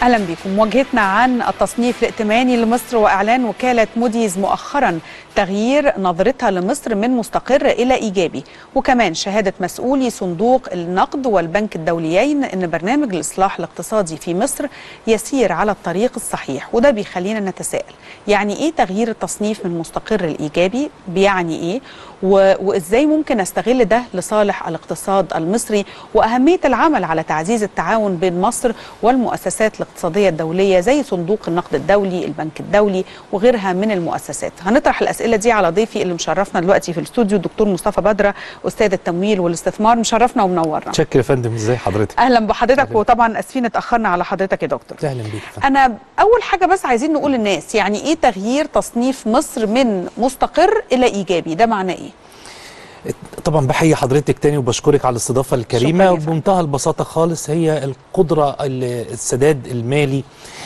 اهلا بكم مواجهتنا عن التصنيف الائتماني لمصر واعلان وكاله موديز مؤخرا تغيير نظرتها لمصر من مستقر الى ايجابي وكمان شهاده مسؤولي صندوق النقد والبنك الدوليين ان برنامج الاصلاح الاقتصادي في مصر يسير على الطريق الصحيح وده بيخلينا نتساءل يعني ايه تغيير التصنيف من مستقر لايجابي بيعني ايه و... وازاي ممكن نستغل ده لصالح الاقتصاد المصري واهميه العمل على تعزيز التعاون بين مصر والمؤسسات الاقتصاديه الدوليه زي صندوق النقد الدولي البنك الدولي وغيرها من المؤسسات هنطرح الاسئله دي على ضيفي اللي مشرفنا دلوقتي في الاستوديو الدكتور مصطفى بدره استاذ التمويل والاستثمار مشرفنا ومنورنا شكرا يا فندم ازي حضرتك اهلا بحضرتك وطبعا اسفين اتاخرنا على حضرتك يا دكتور اهلا بيك يا فندم. انا اول حاجه بس عايزين نقول للناس يعني ايه تغيير تصنيف مصر من مستقر الى ايجابي ده معناه ايه طبعا بحيي حضرتك تاني وبشكرك على الاستضافه الكريمه شكراً يا فندم. وبمنتهى البساطه خالص هي القدره ال- السداد المالي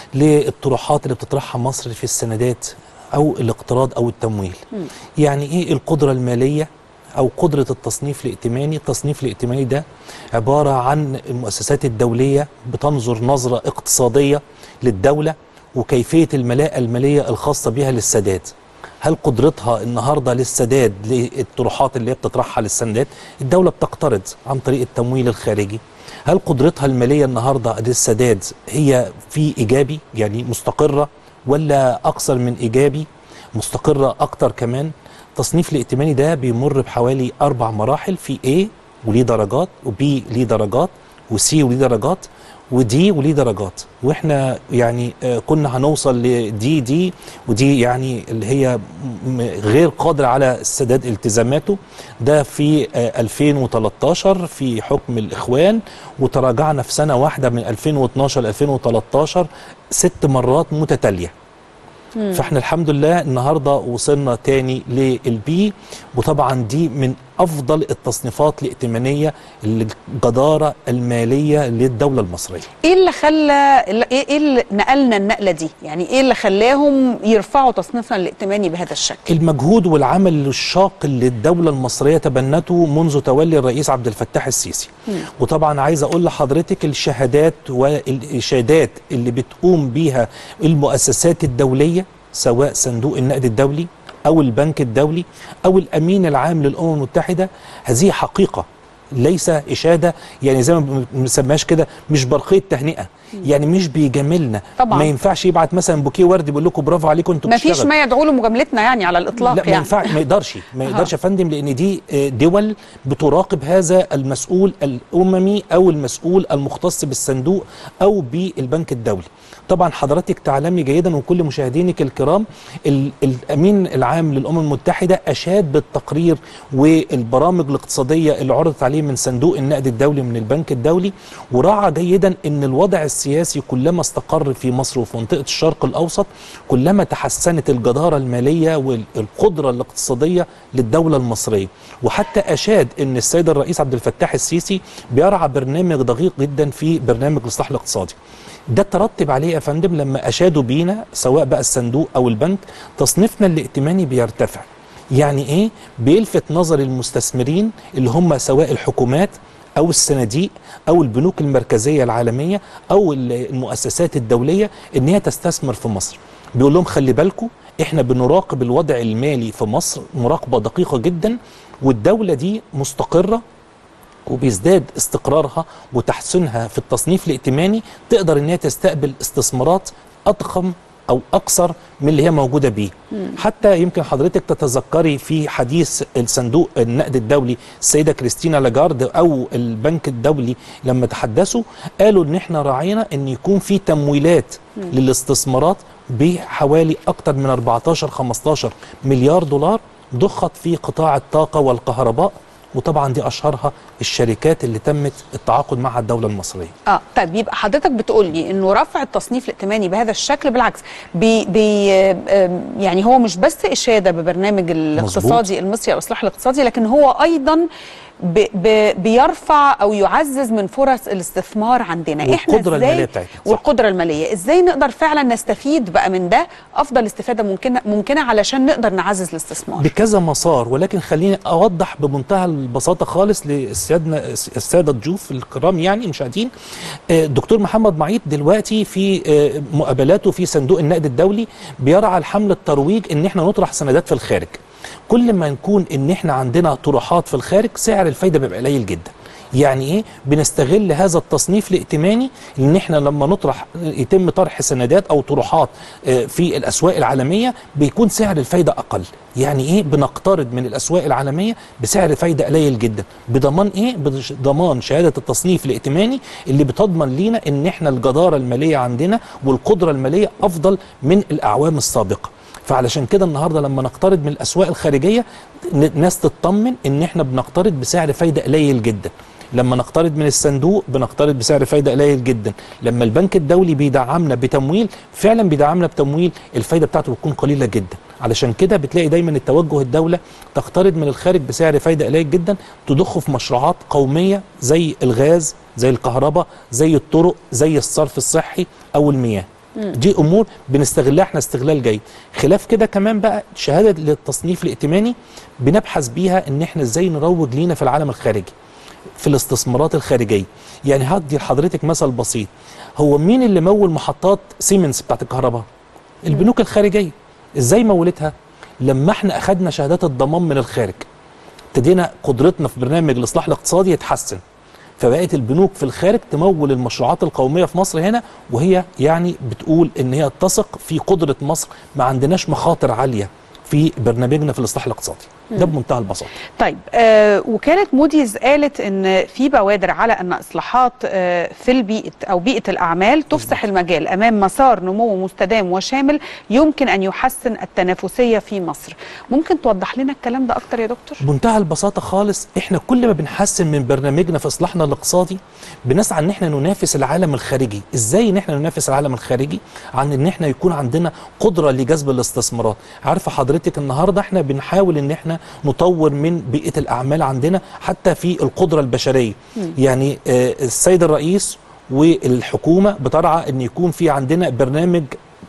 للطروحات اللي بتطرحها مصر في السندات او الاقتراض او التمويل يعني ايه القدره الماليه او قدره التصنيف الائتماني التصنيف الائتماني ده عباره عن المؤسسات الدوليه بتنظر نظره اقتصاديه للدوله وكيفيه الملاءه الماليه الخاصه بها للسداد هل قدرتها النهارده للسداد للطروحات اللي هي بتطرحها للسندات الدوله بتقترض عن طريق التمويل الخارجي هل قدرتها الماليه النهارده للسداد هي في ايجابي يعني مستقره ولا اكثر من ايجابي مستقره اكتر كمان التصنيف الائتماني ده بيمر بحوالي اربع مراحل في A وليه درجات وبي ليه درجات وسي وليه درجات ودي وليه درجات واحنا يعني آه، كنا هنوصل لدي دي ودي يعني اللي هي م- م- غير قادر على سداد التزاماته ده في آه، 2013 في حكم الاخوان وتراجعنا في سنه واحده من 2012 ل 2013 ست مرات متتاليه فاحنا الحمد لله النهارده وصلنا تاني للبي وطبعا دي من افضل التصنيفات الائتمانيه للجداره الماليه للدوله المصريه ايه اللي خلى ايه إيه اللي نقلنا النقله دي يعني ايه اللي خلاهم يرفعوا تصنيفنا الائتماني بهذا الشكل المجهود والعمل الشاق اللي الدولة المصرية تبنته منذ تولي الرئيس عبد الفتاح السيسي وطبعا عايز أقول لحضرتك الشهادات والإشادات اللي بتقوم بيها المؤسسات الدولية سواء صندوق النقد الدولي أو البنك الدولي أو الأمين العام للأمم المتحدة هذه حقيقة ليس إشادة يعني زي ما بنسميهاش كده مش برقية تهنئة يعني مش بيجاملنا طبعاً. ما ينفعش يبعت مثلا بوكيه ورد بيقول لكم برافو عليكم انتوا ما فيش بتشتغلوا. ما يدعو لمجاملتنا يعني على الاطلاق لا ما يعني ينفع ما يقدرش ما أها. يقدرش يا فندم لان دي آه، دول بتراقب هذا المسؤول الاممي او المسؤول المختص بالصندوق او بالبنك الدولي طبعا حضرتك تعلمي جيدا وكل مشاهدينك الكرام ال- الامين العام للامم المتحده اشاد بالتقرير والبرامج الاقتصاديه اللي عرضت عليه من صندوق النقد الدولي من البنك الدولي وراعى جيدا ان الوضع السياسي كلما استقر في مصر وفي منطقه الشرق الاوسط كلما تحسنت الجداره الماليه والقدره الاقتصاديه للدوله المصريه وحتى اشاد ان السيد الرئيس عبد الفتاح السيسي بيرعى برنامج دقيق جدا في برنامج الاصلاح الاقتصادي ده ترتب عليه يا فندم لما اشادوا بينا سواء بقى الصندوق او البنك تصنيفنا الائتماني بيرتفع يعني ايه بيلفت نظر المستثمرين اللي هم سواء الحكومات او الصناديق او البنوك المركزيه العالميه او ال- المؤسسات الدوليه ان هي تستثمر في مصر بيقول لهم خلي بالكم احنا بنراقب الوضع المالي في مصر مراقبه دقيقه جدا والدوله دي مستقره وبيزداد استقرارها وتحسنها في التصنيف الائتماني تقدر ان هي تستقبل استثمارات اضخم او اكثر من اللي هي موجوده بيه حتى يمكن حضرتك تتذكري في حديث الصندوق النقد الدولي السيده كريستينا لاجارد او البنك الدولي لما تحدثوا قالوا ان احنا راعينا ان يكون في تمويلات للاستثمارات بحوالي اكثر من 14 15 مليار دولار ضخت في قطاع الطاقه والكهرباء وطبعا دي اشهرها الشركات اللي تمت التعاقد معها الدوله المصريه اه طيب يبقى حضرتك بتقول لي انه رفع التصنيف الائتماني بهذا الشكل بالعكس بي بي آم، يعني هو مش بس اشاده ببرنامج الاقتصادي المصري الاصلاح الاقتصادي لكن هو ايضا ب ب بيرفع او يعزز من فرص الاستثمار عندنا والقدرة ازاي المالية بتاعتنا. صح. والقدره الماليه ازاي نقدر فعلا نستفيد بقى من ده افضل استفاده ممكنه ممكنه علشان نقدر نعزز الاستثمار بكذا مسار ولكن خليني اوضح بمنتهى البساطه خالص للسيادنا الساده الضيوف الكرام يعني المشاهدين آه، الدكتور محمد معيط دلوقتي في آه، مقابلاته في صندوق النقد الدولي بيرعى الحمل الترويج ان احنا نطرح سندات في الخارج كل ما نكون ان احنا عندنا طروحات في الخارج سعر الفايده بيبقى قليل جدا يعني ايه بنستغل هذا التصنيف الائتماني ان احنا لما نطرح يتم طرح سندات او طروحات آه، في الاسواق العالميه بيكون سعر الفايده اقل يعني ايه بنقترض من الاسواق العالميه بسعر فايده قليل جدا بضمان ايه بضمان شهاده التصنيف الائتماني اللي بتضمن لينا ان احنا الجداره الماليه عندنا والقدره الماليه افضل من الاعوام السابقه فعلشان كده النهارده لما نقترض من الاسواق الخارجيه ن- ناس تطمن ان احنا بنقترض بسعر فايده قليل جدا لما نقترض من الصندوق بنقترض بسعر فايده قليل جدا لما البنك الدولي بيدعمنا بتمويل فعلا بيدعمنا بتمويل الفايده بتاعته بتكون قليله جدا علشان كده بتلاقي دايما التوجه الدوله تقترض من الخارج بسعر فايده قليل جدا تضخه في مشروعات قوميه زي الغاز زي الكهرباء زي الطرق زي الصرف الصحي او المياه دي امور بنستغلها احنا استغلال جيد خلاف كده كمان بقى شهاده للتصنيف الائتماني بنبحث بيها ان احنا ازاي نروج لينا في العالم الخارجي في الاستثمارات الخارجيه يعني هدي لحضرتك مثل بسيط هو مين اللي مول محطات سيمنز بتاعت الكهرباء البنوك الخارجيه ازاي مولتها لما احنا اخدنا شهادات الضمان من الخارج ابتدينا قدرتنا في برنامج الاصلاح الاقتصادي يتحسن فبقت البنوك في الخارج تمول المشروعات القوميه في مصر هنا وهي يعني بتقول ان هي تثق في قدره مصر ما عندناش مخاطر عاليه في برنامجنا في الاصلاح الاقتصادي ده بمنتهى البساطه طيب آه وكالة موديز قالت ان في بوادر على ان اصلاحات آه في البيئة او بيئة الاعمال تفسح المجال امام مسار نمو مستدام وشامل يمكن ان يحسن التنافسية في مصر ممكن توضح لنا الكلام ده اكتر يا دكتور بمنتهى البساطه خالص احنا كل ما بنحسن من برنامجنا في اصلاحنا الاقتصادي بنسعى ان احنا ننافس العالم الخارجي ازاي ان احنا ننافس العالم الخارجي عن ان احنا يكون عندنا قدره لجذب الاستثمارات عارفه حضرتك النهارده احنا بنحاول ان احنا نطور من بيئه الاعمال عندنا حتى في القدره البشريه يعني آه السيد الرئيس والحكومه بترعى ان يكون في عندنا برنامج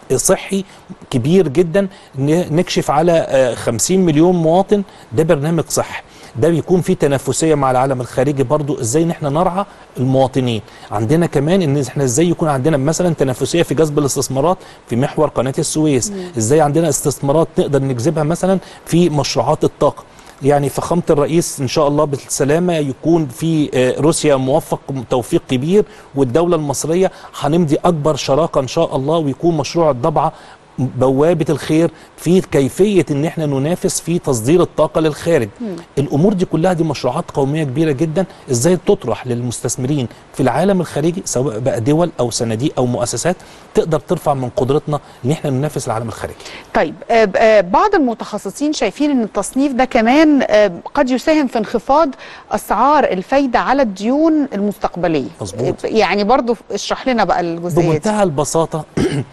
صحي كبير جدا ن- نكشف على آه، 50 مليون مواطن ده برنامج صحي ده بيكون فيه تنافسيه مع العالم الخارجي برضو ازاي ان احنا نرعى المواطنين عندنا كمان ان احنا ازاي يكون عندنا مثلا تنافسيه في جذب الاستثمارات في محور قناه السويس ازاي عندنا استثمارات نقدر نجذبها مثلا في مشروعات الطاقه يعني فخامة الرئيس إن شاء الله بالسلامة يكون في آه، روسيا موفق توفيق كبير والدولة المصرية هنمضي أكبر شراكة إن شاء الله ويكون مشروع الضبعة بوابة الخير في كيفية ان احنا ننافس في تصدير الطاقة للخارج الامور دي كلها دي مشروعات قومية كبيرة جدا ازاي تطرح للمستثمرين في العالم الخارجي سواء بقى دول او صناديق او مؤسسات تقدر ترفع من قدرتنا ان احنا ننافس العالم الخارجي طيب آه، ب- آه، بعض المتخصصين شايفين ان التصنيف ده كمان آه، قد يساهم في انخفاض اسعار الفايده على الديون المستقبليه مظبوط. آه، يعني برضو اشرح لنا بقى الجزئيه دي بمنتهى البساطة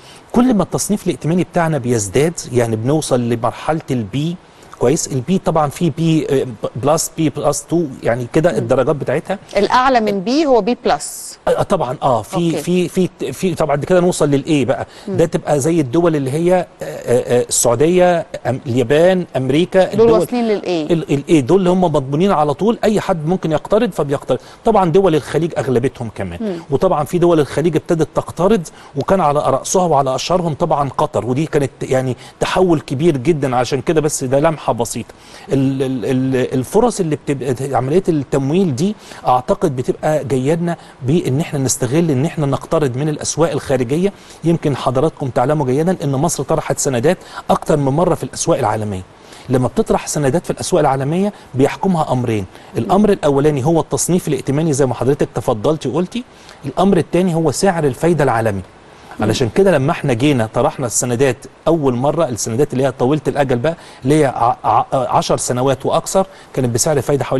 كل ما التصنيف الائتماني بتاعنا بيزداد يعني بنوصل لمرحلة البي كويس البي طبعا في بي آه، بلس بي بلس 2 يعني كده الدرجات بتاعتها الاعلى من بي هو بي بلس آه، طبعا اه في أوكي. في في في طبعا دي كده نوصل للايه بقى ده تبقى زي الدول اللي هي آه، آه، آه، السعوديه أم- اليابان امريكا دول الدول واصلين للايه ال- الايه دول اللي هم مضمونين على طول اي حد ممكن يقترض فبيقترض طبعا دول الخليج اغلبتهم كمان وطبعا في دول الخليج ابتدت تقترض وكان على راسها وعلى اشهرهم طبعا قطر ودي كانت يعني تحول كبير جدا عشان كده بس ده لمحه بسيطه ال- ال- ال- الفرص اللي بتبقى عمليه التمويل دي اعتقد بتبقى جايه لنا بان احنا نستغل ان احنا نقترض من الاسواق الخارجيه يمكن حضراتكم تعلموا جيدا ان مصر طرحت سندات اكتر من مره في الاسواق العالميه لما بتطرح سندات في الاسواق العالميه بيحكمها امرين الامر الاولاني هو التصنيف الائتماني زي ما حضرتك تفضلتي وقلتي الامر الثاني هو سعر الفايده العالمي علشان كده لما احنا جينا طرحنا السندات اول مره السندات اللي هي طويله الاجل بقى اللي هي 10 سنوات واكثر كانت بسعر فايده حوالي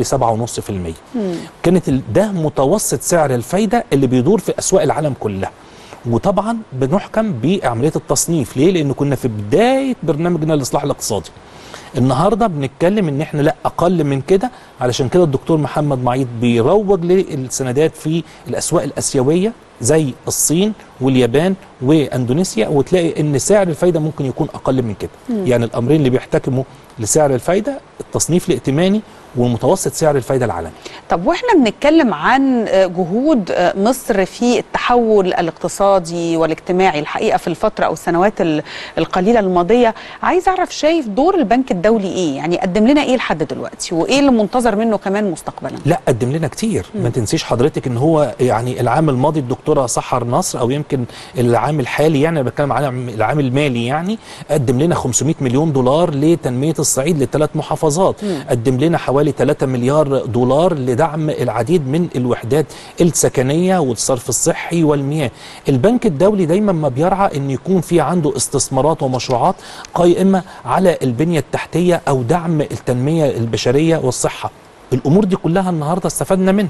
7.5% كانت ال- ده متوسط سعر الفايده اللي بيدور في اسواق العالم كلها وطبعا بنحكم بعمليه التصنيف ليه لان كنا في بدايه برنامجنا الاصلاح الاقتصادي النهارده بنتكلم ان احنا لا اقل من كده علشان كده الدكتور محمد معيط بيروج للسندات في الاسواق الاسيويه زي الصين واليابان واندونيسيا وتلاقي ان سعر الفايده ممكن يكون اقل من كده يعني الامرين اللي بيحتكموا لسعر الفايده التصنيف الائتماني ومتوسط سعر الفايده العالمي طب واحنا بنتكلم عن جهود مصر في التحول الاقتصادي والاجتماعي الحقيقه في الفتره او السنوات القليله الماضيه عايز اعرف شايف دور البنك الدولي ايه يعني قدم لنا ايه لحد دلوقتي وايه اللي منتظر منه كمان مستقبلا لا قدم لنا كتير م. ما تنسيش حضرتك ان هو يعني العام الماضي الدكتوره سحر نصر او يمكن العام الحالي يعني انا بتكلم على العام المالي يعني قدم لنا 500 مليون دولار لتنميه الصعيد لثلاث محافظات م. قدم لنا حوالي 3 مليار دولار لدعم العديد من الوحدات السكنيه والصرف الصحي والمياه البنك الدولي دايما ما بيرعى ان يكون في عنده استثمارات ومشروعات قائمه على البنيه التحتيه او دعم التنميه البشريه والصحه الامور دي كلها النهارده استفدنا منها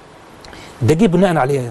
ده جه بناء عليه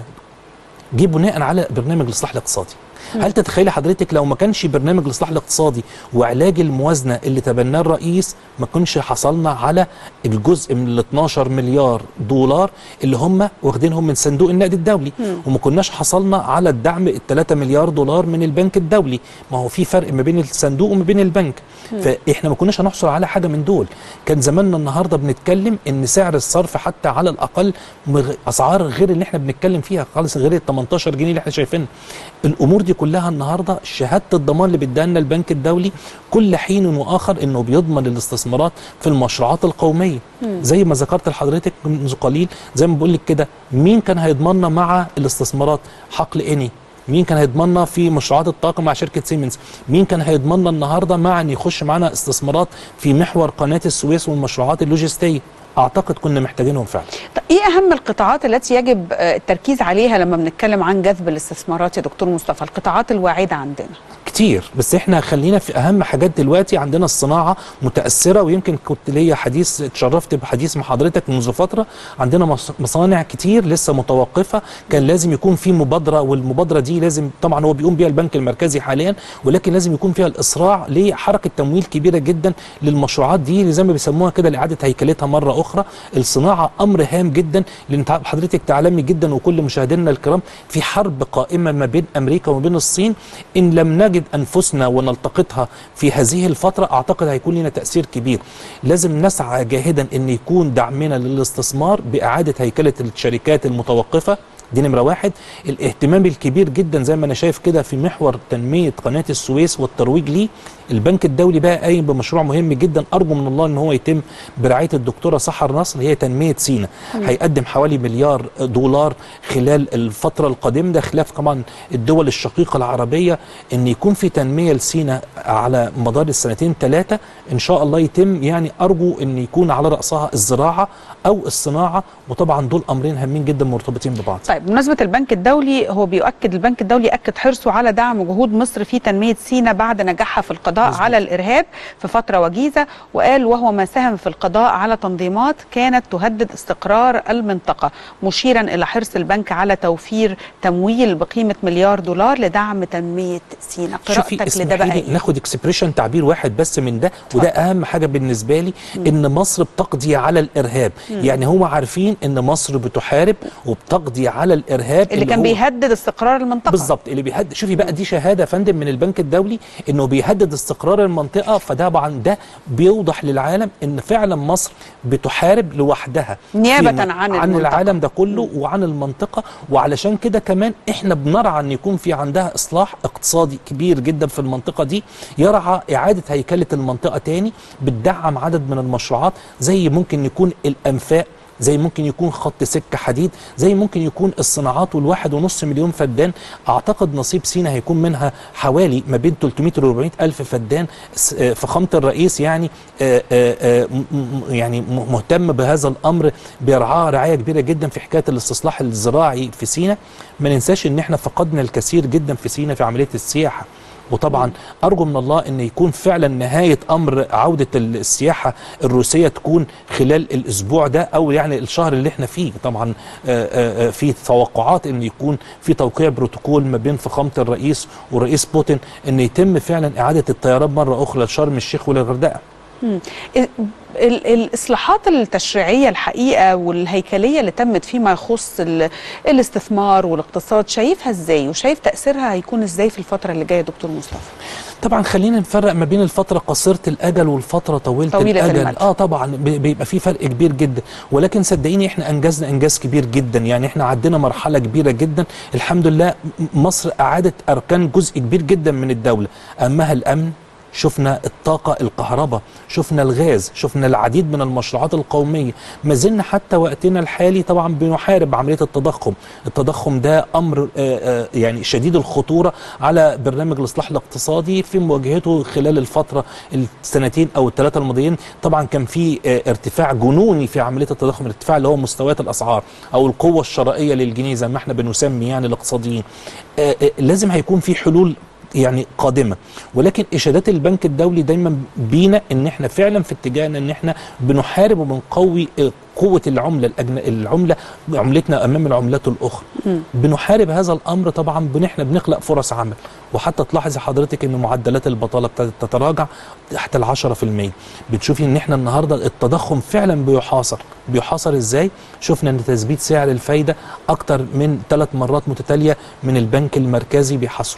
جه بناء على برنامج الاصلاح الاقتصادي هل تتخيلي حضرتك لو ما كانش برنامج الاصلاح الاقتصادي وعلاج الموازنه اللي تبناه الرئيس ما كنش حصلنا على الجزء من ال 12 مليار دولار اللي هم واخدينهم من صندوق النقد الدولي مم. وما كناش حصلنا على الدعم ال 3 مليار دولار من البنك الدولي ما هو في فرق ما بين الصندوق وما بين البنك فاحنا ما كناش هنحصل على حاجه من دول كان زماننا النهارده بنتكلم ان سعر الصرف حتى على الاقل مغ- اسعار غير اللي احنا بنتكلم فيها خالص غير ال 18 جنيه اللي احنا شايفينها الامور دي كلها النهارده شهاده الضمان اللي بيديها لنا البنك الدولي كل حين واخر انه بيضمن الاستثمارات في المشروعات القوميه زي ما ذكرت لحضرتك منذ قليل زي ما بقول لك كده مين كان هيضمننا مع الاستثمارات حقل اني مين كان هيضمننا في مشروعات الطاقه مع شركه سيمنز مين كان هيضمننا النهارده مع ان يخش معانا استثمارات في محور قناه السويس والمشروعات اللوجستيه اعتقد كنا محتاجينهم فعلا طب ايه اهم القطاعات التي يجب آه، التركيز عليها لما بنتكلم عن جذب الاستثمارات يا دكتور مصطفى القطاعات الواعده عندنا كتير بس احنا خلينا في اهم حاجات دلوقتي عندنا الصناعه متاثره ويمكن كنت ليا حديث اتشرفت بحديث مع حضرتك منذ فتره عندنا مص- مصانع كتير لسه متوقفه كان لازم يكون في مبادره والمبادره دي لازم طبعا هو بيقوم بيها البنك المركزي حاليا ولكن لازم يكون فيها الاسراع لحركه تمويل كبيره جدا للمشروعات دي اللي زي ما بيسموها كده لاعاده هيكلتها مره اخرى الصناعه امر هام جدا لان تع- حضرتك تعلمي جدا وكل مشاهدينا الكرام في حرب قائمه ما بين امريكا وما بين الصين ان لم نجد انفسنا ونلتقطها في هذه الفتره اعتقد هيكون لنا تاثير كبير لازم نسعى جاهدا ان يكون دعمنا للاستثمار باعاده هيكله الشركات المتوقفه دي نمرة واحد الاهتمام الكبير جدا زي ما انا شايف كده في محور تنمية قناة السويس والترويج ليه البنك الدولي بقى قايم بمشروع مهم جدا ارجو من الله ان هو يتم برعاية الدكتورة سحر نصر هي تنمية سينا هيقدم حوالي مليار دولار خلال الفترة القادمة ده خلاف طبعا الدول الشقيقة العربية ان يكون في تنمية لسينا على مدار السنتين ثلاثة ان شاء الله يتم يعني ارجو ان يكون على رأسها الزراعة او الصناعة وطبعا دول امرين هامين جدا مرتبطين ببعض طيب بمناسبه البنك الدولي هو بيؤكد البنك الدولي اكد حرصه على دعم جهود مصر في تنميه سيناء بعد نجاحها في القضاء مظبوط. على الارهاب في فتره وجيزه وقال وهو ما ساهم في القضاء على تنظيمات كانت تهدد استقرار المنطقه مشيرا الى حرص البنك على توفير تمويل بقيمه مليار دولار لدعم تنميه سيناء قراءتك لده بقى اسمحي لي ايه؟ ناخد اكسبريشن تعبير واحد بس من ده وده اهم حاجه بالنسبه لي ان مصر بتقضي على الارهاب يعني هم عارفين ان مصر بتحارب وبتقضي على الارهاب اللي كان هو بيهدد استقرار المنطقه بالظبط اللي بيهدد شوفي بقى دي شهاده يا فندم من البنك الدولي انه بيهدد استقرار المنطقه فده طبعا ده بيوضح للعالم ان فعلا مصر بتحارب لوحدها نيابة في- عن عن المنطقة. العالم ده كله وعن المنطقه وعلشان كده كمان احنا بنرعى ان يكون في عندها اصلاح اقتصادي كبير جدا في المنطقه دي يرعى اعاده هيكله المنطقه تاني بتدعم عدد من المشروعات زي ممكن يكون الانفاق زي ممكن يكون خط سكة حديد زي ممكن يكون الصناعات والواحد ونص مليون فدان أعتقد نصيب سينا هيكون منها حوالي ما بين 300 و 400 ألف فدان س- آه، فخامة الرئيس يعني آه، آه، آه، م- م- يعني م- مهتم بهذا الأمر بيرعاه رعاية كبيرة جدا في حكاية الاستصلاح الزراعي في سينا ما ننساش إن احنا فقدنا الكثير جدا في سينا في عملية السياحة وطبعا ارجو من الله ان يكون فعلا نهايه امر عوده ال- السياحه الروسيه تكون خلال الاسبوع ده او يعني الشهر اللي احنا فيه طبعا آه، آه، آه، في توقعات ان يكون في توقيع بروتوكول ما بين فخامه الرئيس والرئيس بوتين ان يتم فعلا اعاده الطيران مره اخرى لشرم الشيخ وللغردقه مم. ال- ال- الإصلاحات التشريعية الحقيقة والهيكلية اللي تمت فيما يخص ال- الاستثمار والاقتصاد شايفها ازاي وشايف تأثيرها هيكون ازاي في الفترة اللي جاية دكتور مصطفى طبعا خلينا نفرق ما بين الفتره قصيره الاجل والفتره طويله, طويلة الاجل المدى. اه طبعا بي- بيبقى في فرق كبير جدا ولكن صدقيني احنا انجزنا انجاز كبير جدا يعني احنا عدينا مرحله كبيره جدا الحمد لله م- مصر اعادت اركان جزء كبير جدا من الدوله اهمها الامن شفنا الطاقة الكهرباء شفنا الغاز شفنا العديد من المشروعات القومية ما زلنا حتى وقتنا الحالي طبعا بنحارب عملية التضخم التضخم ده أمر آه، آه، يعني شديد الخطورة على برنامج الإصلاح الاقتصادي في مواجهته خلال الفترة السنتين أو الثلاثة الماضيين طبعا كان في آه، ارتفاع جنوني في عملية التضخم الارتفاع اللي هو مستويات الأسعار أو القوة الشرائية للجنيه زي ما احنا بنسمي يعني الاقتصاديين آه، آه، لازم هيكون في حلول يعني قادمه ولكن اشادات البنك الدولي دايما بينا ان احنا فعلا في اتجاهنا ان احنا بنحارب وبنقوي آه، قوه العمله الأجن... العمله عملتنا امام العملات الاخرى بنحارب هذا الامر طبعا بن احنا بنخلق فرص عمل وحتى تلاحظي حضرتك ان معدلات البطاله ابتدت تتراجع تحت ال 10% بتشوفي ان احنا النهارده التضخم فعلا بيحاصر بيحاصر ازاي شفنا ان تثبيت سعر الفايده اكتر من ثلاث مرات متتاليه من البنك المركزي بيحاصره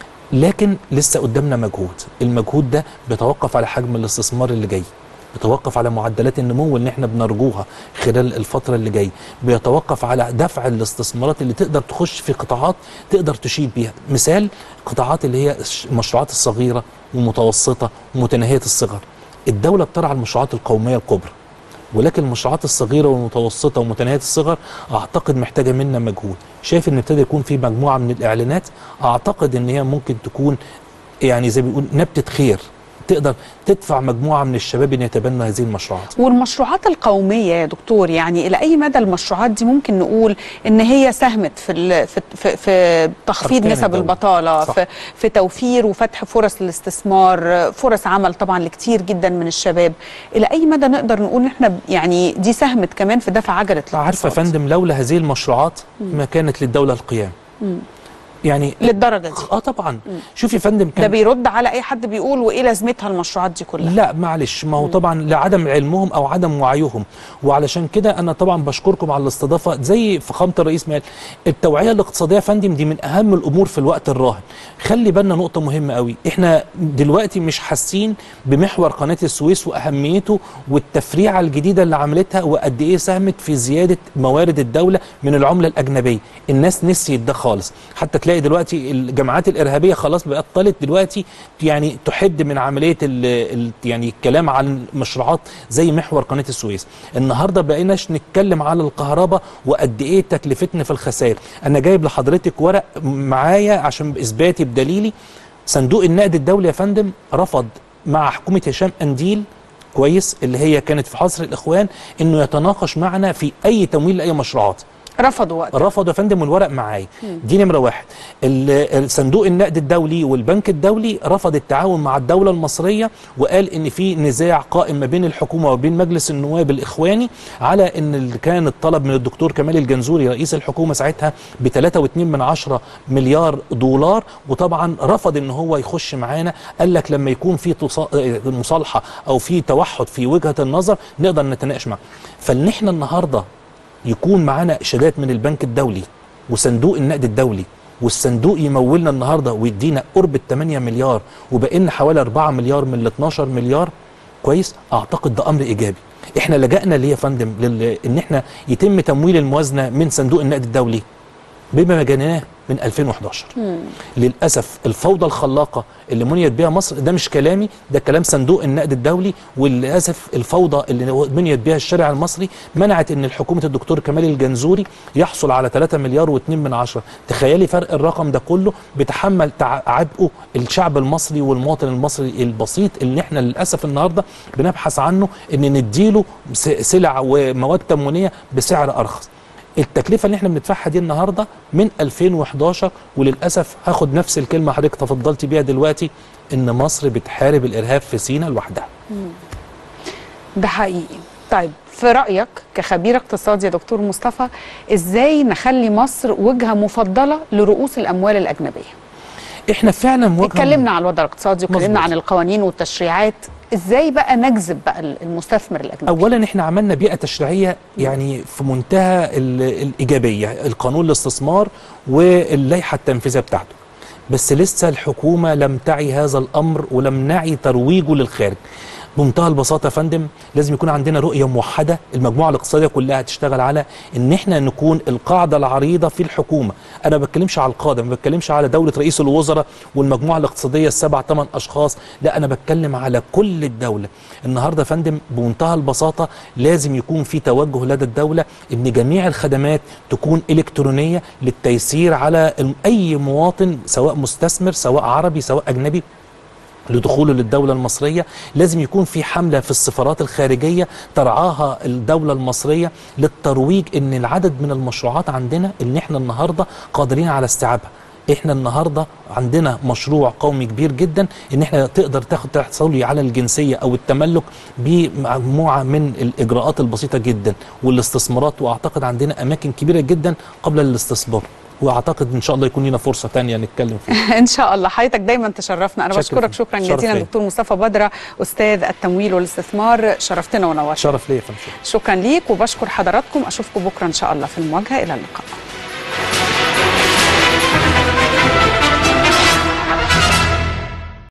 لكن لسه قدامنا مجهود المجهود ده بيتوقف على حجم الاستثمار اللي جاي بيتوقف على معدلات النمو اللي احنا بنرجوها خلال الفترة اللي جاية بيتوقف على دفع الاستثمارات اللي تقدر تخش في قطاعات تقدر تشيد بيها مثال قطاعات اللي هي المشروعات الصغيرة ومتوسطة ومتناهية الصغر الدولة بترعى المشروعات القومية الكبرى ولكن المشروعات الصغيره والمتوسطه ومتناهيه الصغر اعتقد محتاجه منا مجهود شايف ان ابتدى يكون في مجموعه من الاعلانات اعتقد ان هي ممكن تكون يعني زي ما بيقول نبته خير تقدر تدفع مجموعه من الشباب ان يتبنوا هذه المشروعات والمشروعات القومية يا دكتور يعني إلى أي مدى المشروعات دي ممكن نقول إن هي ساهمت في ال- في في, في تخفيض أركان نسب الدولة. البطالة صح. في, في توفير وفتح فرص الاستثمار فرص عمل طبعا لكتير جدا من الشباب إلى أي مدى نقدر نقول إن إحنا يعني دي ساهمت كمان في دفع عجلة عارفه يا الاقتصاد فندم لولا هذه المشروعات ما كانت للدوله القيام يعني للدرجة دي اه طبعا شوف يا فندم ده كان بيرد على أي حد بيقول وإيه لازمتها المشروعات دي كلها لا معلش ما هو طبعا لعدم علمهم او عدم وعيهم وعلشان كده انا طبعا بشكركم على الاستضافه زي فخامه الرئيس ما قال التوعيه الاقتصاديه يا فندم دي من اهم الامور في الوقت الراهن خلي بالنا نقطه مهمه قوي احنا دلوقتي مش حاسين بمحور قناه السويس واهميته والتفريعه الجديده اللي عملتها وقد ايه ساهمت في زياده موارد الدوله من العمله الاجنبيه الناس نسيت ده خالص حتى تلاقي دلوقتي الجماعات الارهابيه خلاص بطلت دلوقتي يعني تحد من عمليه ال ال يعني الكلام عن مشروعات زي محور قناه السويس النهارده بقيناش نتكلم على الكهرباء وقد ايه تكلفتنا في الخسائر انا جايب لحضرتك ورق معايا عشان باثباتي بدليلي صندوق النقد الدولي يا فندم رفض مع حكومه هشام انديل كويس اللي هي كانت في حصر الاخوان انه يتناقش معنا في اي تمويل لاي مشروعات رفضوا وقت رفضوا يا فندم والورق معايا دي نمره واحد ال- الصندوق النقد الدولي والبنك الدولي رفض التعاون مع الدوله المصريه وقال ان في نزاع قائم ما بين الحكومه وبين مجلس النواب الاخواني على ان اللي كان الطلب من الدكتور كمال الجنزوري رئيس الحكومه ساعتها ب 3.2 من عشرة مليار دولار وطبعا رفض ان هو يخش معانا قال لك لما يكون في تصا- مصالحه او في توحد في وجهه النظر نقدر نتناقش معاه فان احنا النهارده يكون معانا اشادات من البنك الدولي وصندوق النقد الدولي والصندوق يمولنا النهارده ويدينا قرب ال 8 مليار وبقينا حوالي 4 مليار من ال 12 مليار كويس اعتقد ده امر ايجابي احنا لجأنا ليه يا فندم لل... ان احنا يتم تمويل الموازنه من صندوق النقد الدولي بما جنيناه من 2011 للاسف الفوضى الخلاقه اللي منيت بها مصر ده مش كلامي ده كلام صندوق النقد الدولي وللاسف الفوضى اللي منيت بها الشارع المصري منعت ان حكومه الدكتور كمال الجنزوري يحصل على 3 مليار و2 من عشرة تخيلي فرق الرقم ده كله بتحمل تع- عبئه الشعب المصري والمواطن المصري البسيط اللي احنا للاسف النهارده بنبحث عنه ان نديله س- سلع ومواد تموينيه بسعر ارخص التكلفه اللي احنا بندفعها دي النهارده من 2011 وللاسف هاخد نفس الكلمه حضرتك تفضلت بيها دلوقتي ان مصر بتحارب الارهاب في سيناء لوحدها ده حقيقي طيب في رأيك كخبير اقتصادي يا دكتور مصطفى ازاي نخلي مصر وجهة مفضلة لرؤوس الأموال الأجنبية احنا فعلا وجهه اتكلمنا عن الوضع الاقتصادي واتكلمنا مظبوط. عن القوانين والتشريعات ازاي بقى نجذب بقى المستثمر الاجنبي اولا احنا عملنا بيئه تشريعيه يعني في منتهى ال- الايجابيه القانون الاستثمار واللائحه التنفيذيه بتاعته بس لسه الحكومه لم تعي هذا الامر ولم نعي ترويجه للخارج بمنتهى البساطه يا فندم لازم يكون عندنا رؤيه موحده المجموعه الاقتصاديه كلها تشتغل على ان احنا نكون القاعده العريضه في الحكومه انا ما بتكلمش على القاده ما بتكلمش على دوله رئيس الوزراء والمجموعه الاقتصاديه السبع ثمان اشخاص لا انا بتكلم على كل الدوله النهارده يا فندم بمنتهى البساطه لازم يكون في توجه لدى الدوله ان جميع الخدمات تكون الكترونيه للتيسير على الم- اي مواطن سواء مستثمر سواء عربي سواء اجنبي لدخوله للدولة المصرية لازم يكون في حملة في السفارات الخارجية ترعاها الدولة المصرية للترويج ان العدد من المشروعات عندنا اللي احنا النهاردة قادرين على استيعابها احنا النهارده عندنا مشروع قومي كبير جدا ان احنا تقدر تاخد تحصلي على الجنسيه او التملك بمجموعه من الاجراءات البسيطه جدا والاستثمارات واعتقد عندنا اماكن كبيره جدا قبل الاستثمار واعتقد ان شاء الله يكون لنا فرصه تانية نتكلم فيها ان شاء الله حضرتك دايما تشرفنا انا شكراً. بشكرك شكرا شرف جزيلا ليا. دكتور مصطفى بدره استاذ التمويل والاستثمار شرفتنا ونورتنا شرف ليا يا فندم شكرا ليك وبشكر حضراتكم اشوفكم بكره ان شاء الله في المواجهه الى اللقاء